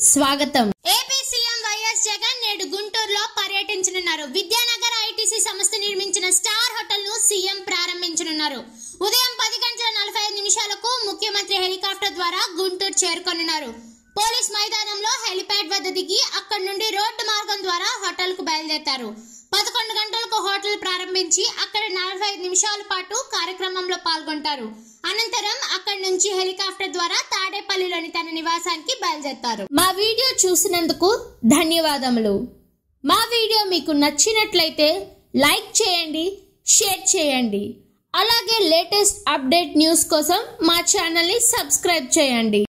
స్వాగతం AP CM YS Jagan నేడు గుంటూరులో పర్యటించనున్నారు విద్యానగర్ ఐటీసీ సంస్థ నిర్మించిన స్టార్ హోటల్ ను సీఎం ప్రారంభించనున్నారు ఉదయం పది గంటల నలభై ఐదు నిమిషాలకు ముఖ్యమంత్రి హెలికాప్టర్ ద్వారా గుంటూరు చేరుకోనున్నారు పోలీస్ మైదానంలో హెలిప్యాడ్ వద్ద దిగి అక్కడి నుండి రోడ్డు మార్గం ద్వారా హోటల్ కు బయలుదేరతారు పదకొండు గంటలకు హోటల్ ప్రారంభించి అక్కడ నలభై ఐదు నిమిషాల పాటు కార్యక్రమంలో పాల్గొంటారు అనంతరం అక్కడి నుంచి హెలికాప్టర్ ద్వారా తాడేపల్లిలోని తన నివాసానికి బయలుదేరతారు మా వీడియో చూసినందుకు ధన్యవాదములు మా వీడియో మీకు నచ్చినట్లయితే లైక్ చేయండి షేర్ చేయండి అలాగే లేటెస్ట్ అప్డేట్ న్యూస్ కోసం మా ఛానల్ని సబ్స్క్రైబ్ చేయండి